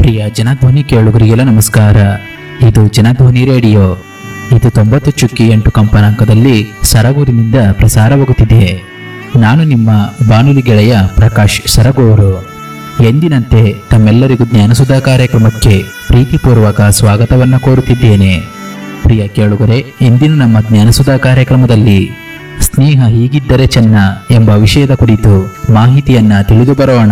ಪ್ರಿಯ ಜನಧ್ವನಿ ಕೇಳುಗರಿಗೆಲ್ಲ ನಮಸ್ಕಾರ ಇದು ಜನಧ್ವನಿ ರೇಡಿಯೋ ಇದು ತೊಂಬತ್ತು ಚುಕ್ಕಿ ಎಂಟು ಕಂಪನಾಂಕದಲ್ಲಿ ಸರಗೂರಿನಿಂದ ಪ್ರಸಾರವಾಗುತ್ತಿದೆ ನಾನು ನಿಮ್ಮ ಬಾನುಲಿ ಗೆಳೆಯ ಪ್ರಕಾಶ್ ಸರಗೂರು ಎಂದಿನಂತೆ ತಮ್ಮೆಲ್ಲರಿಗೂ ಜ್ಞಾನಸುಧಾ ಕಾರ್ಯಕ್ರಮಕ್ಕೆ ಪ್ರೀತಿಪೂರ್ವಕ ಸ್ವಾಗತವನ್ನು ಕೋರುತ್ತಿದ್ದೇನೆ ಪ್ರಿಯ ಕೇಳುಗರೆ ಇಂದಿನ ನಮ್ಮ ಜ್ಞಾನಸುಧಾ ಕಾರ್ಯಕ್ರಮದಲ್ಲಿ ಸ್ನೇಹ ಹೀಗಿದ್ದರೆ ಚೆನ್ನ ಎಂಬ ವಿಷಯದ ಕುರಿತು ಮಾಹಿತಿಯನ್ನ ತಿಳಿದು ಬರೋಣ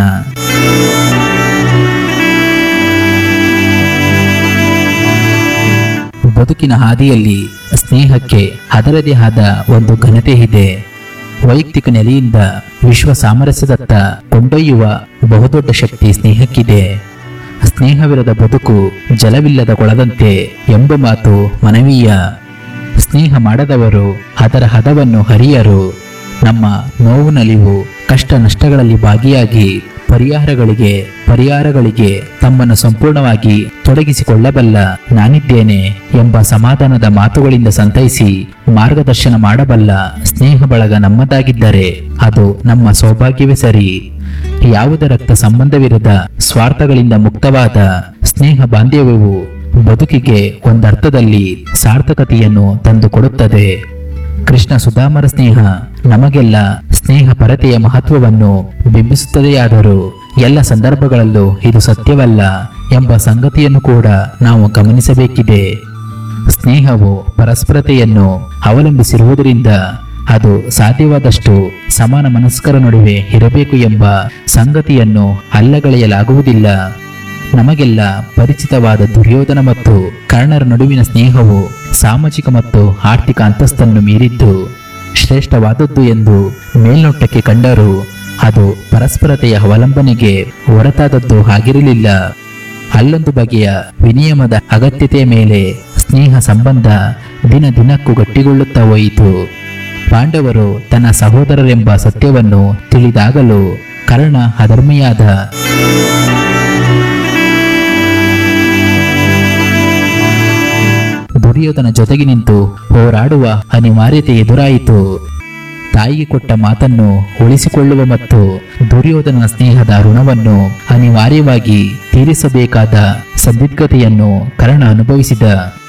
ಬದುಕಿನ ಹಾದಿಯಲ್ಲಿ ಸ್ನೇಹಕ್ಕೆ ಅದರದೇ ಆದ ಒಂದು ಘನತೆ ಇದೆ ವೈಯಕ್ತಿಕ ನೆಲೆಯಿಂದ ವಿಶ್ವ ಸಾಮರಸ್ಯದತ್ತ ಕೊಂಡೊಯ್ಯುವ ಬಹುದೊಡ್ಡ ಶಕ್ತಿ ಸ್ನೇಹಕ್ಕಿದೆ ಸ್ನೇಹವಿರದ ಬದುಕು ಜಲವಿಲ್ಲದ ಕೊಳದಂತೆ ಎಂಬ ಮಾತು ಮನವೀಯ ಸ್ನೇಹ ಮಾಡದವರು ಅದರ ಹದವನ್ನು ಹರಿಯರು ನಮ್ಮ ನೋವು ನಲಿವು ಕಷ್ಟ ನಷ್ಟಗಳಲ್ಲಿ ಭಾಗಿಯಾಗಿ ಪರಿಹಾರಗಳಿಗೆ ಪರಿಹಾರಗಳಿಗೆ ತಮ್ಮನ್ನು ಸಂಪೂರ್ಣವಾಗಿ ತೊಡಗಿಸಿಕೊಳ್ಳಬಲ್ಲ ನಾನಿದ್ದೇನೆ ಎಂಬ ಸಮಾಧಾನದ ಮಾತುಗಳಿಂದ ಸಂತೈಸಿ ಮಾರ್ಗದರ್ಶನ ಮಾಡಬಲ್ಲ ಸ್ನೇಹ ಬಳಗ ನಮ್ಮದಾಗಿದ್ದರೆ ಅದು ನಮ್ಮ ಸೌಭಾಗ್ಯವೇ ಸರಿ ಯಾವುದೇ ರಕ್ತ ಸಂಬಂಧವಿರದ ಸ್ವಾರ್ಥಗಳಿಂದ ಮುಕ್ತವಾದ ಸ್ನೇಹ ಬಾಂಧವ್ಯವು ಬದುಕಿಗೆ ಒಂದರ್ಥದಲ್ಲಿ ಸಾರ್ಥಕತೆಯನ್ನು ತಂದುಕೊಡುತ್ತದೆ ಕೃಷ್ಣ ಸುಧಾಮರ ಸ್ನೇಹ ನಮಗೆಲ್ಲ ಸ್ನೇಹ ಪರತೆಯ ಮಹತ್ವವನ್ನು ಬಿಂಬಿಸುತ್ತದೆಯಾದರೂ ಎಲ್ಲ ಸಂದರ್ಭಗಳಲ್ಲೂ ಇದು ಸತ್ಯವಲ್ಲ ಎಂಬ ಸಂಗತಿಯನ್ನು ಕೂಡ ನಾವು ಗಮನಿಸಬೇಕಿದೆ ಸ್ನೇಹವು ಪರಸ್ಪರತೆಯನ್ನು ಅವಲಂಬಿಸಿರುವುದರಿಂದ ಅದು ಸಾಧ್ಯವಾದಷ್ಟು ಸಮಾನ ಮನಸ್ಕರ ನಡುವೆ ಇರಬೇಕು ಎಂಬ ಸಂಗತಿಯನ್ನು ಅಲ್ಲಗಳೆಯಲಾಗುವುದಿಲ್ಲ ನಮಗೆಲ್ಲ ಪರಿಚಿತವಾದ ದುರ್ಯೋಧನ ಮತ್ತು ಕರ್ಣರ ನಡುವಿನ ಸ್ನೇಹವು ಸಾಮಾಜಿಕ ಮತ್ತು ಆರ್ಥಿಕ ಅಂತಸ್ತನ್ನು ಮೀರಿದ್ದು ಶ್ರೇಷ್ಠವಾದದ್ದು ಎಂದು ಮೇಲ್ನೋಟಕ್ಕೆ ಕಂಡರೂ ಅದು ಪರಸ್ಪರತೆಯ ಅವಲಂಬನೆಗೆ ಹೊರತಾದದ್ದು ಆಗಿರಲಿಲ್ಲ ಅಲ್ಲೊಂದು ಬಗೆಯ ವಿನಿಯಮದ ಅಗತ್ಯತೆಯ ಮೇಲೆ ಸ್ನೇಹ ಸಂಬಂಧ ದಿನ ದಿನಕ್ಕೂ ಗಟ್ಟಿಗೊಳ್ಳುತ್ತಾ ಹೋಯಿತು ಪಾಂಡವರು ತನ್ನ ಸಹೋದರರೆಂಬ ಸತ್ಯವನ್ನು ತಿಳಿದಾಗಲೂ ಕರ್ಣ ಅಧರ್ಮಿಯಾದ ದುರ್ಯೋಧನ ಜೊತೆಗೆ ನಿಂತು ಹೋರಾಡುವ ಅನಿವಾರ್ಯತೆ ಎದುರಾಯಿತು ತಾಯಿಗೆ ಕೊಟ್ಟ ಮಾತನ್ನು ಉಳಿಸಿಕೊಳ್ಳುವ ಮತ್ತು ದುರ್ಯೋಧನನ ಸ್ನೇಹದ ಋಣವನ್ನು ಅನಿವಾರ್ಯವಾಗಿ ತೀರಿಸಬೇಕಾದ ಸಂದಿಗ್ಧತೆಯನ್ನು ಕರ್ಣ ಅನುಭವಿಸಿದ